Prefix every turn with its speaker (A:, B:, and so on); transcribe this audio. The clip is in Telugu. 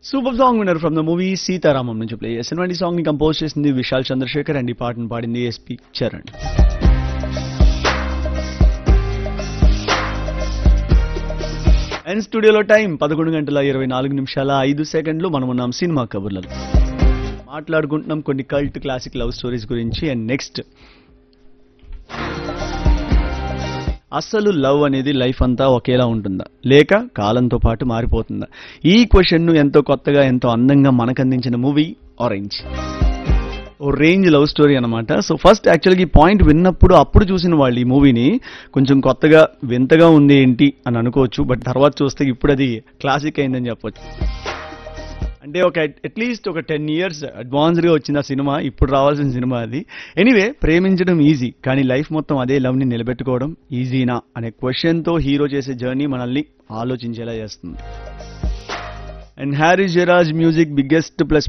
A: super song winner from the movie Sitaramam నుంచి ప్లే చేసిన ఈ సాంగ్ ని కంపోజ్ చేసింది విశాల్ చంద్రశేఖర్ అండ్ ఈ పాటను పాడింది ఎస్పి చరణ్ అండ్ స్టూడియోలో టైం పదకొండు గంటల ఇరవై నాలుగు నిమిషాల ఐదు సెకండ్లు మనం ఉన్నాం సినిమా కబుర్లలో మాట్లాడుకుంటున్నాం కొన్ని కల్ట్ క్లాసిక్ లవ్ స్టోరీస్ గురించి అండ్ నెక్స్ట్ అసలు లవ్ అనేది లైఫ్ అంతా ఒకేలా ఉంటుందా లేక కాలంతో పాటు మారిపోతుందా ఈ క్వశ్చన్ ను ఎంతో కొత్తగా ఎంతో అందంగా మనకు అందించిన మూవీ ఆరెంజ్ ఓ రేంజ్ లవ్ స్టోరీ అనమాట సో ఫస్ట్ యాక్చువల్గా ఈ పాయింట్ విన్నప్పుడు అప్పుడు చూసిన వాళ్ళు ఈ మూవీని కొంచెం కొత్తగా వింతగా ఉంది ఏంటి అని అనుకోవచ్చు బట్ తర్వాత చూస్తే ఇప్పుడు అది క్లాసిక్ అయిందని చెప్పొచ్చు అంటే ఒక అట్లీస్ట్ ఒక టెన్ ఇయర్స్ అడ్వాన్స్డ్గా వచ్చిన సినిమా ఇప్పుడు రావాల్సిన సినిమా అది ఎనీవే ప్రేమించడం ఈజీ కానీ లైఫ్ మొత్తం అదే లవ్ని నిలబెట్టుకోవడం ఈజీనా అనే క్వశ్చన్తో హీరో చేసే జర్నీ మనల్ని ఆలోచించేలా చేస్తుంది and Harris Jayaraj music biggest plus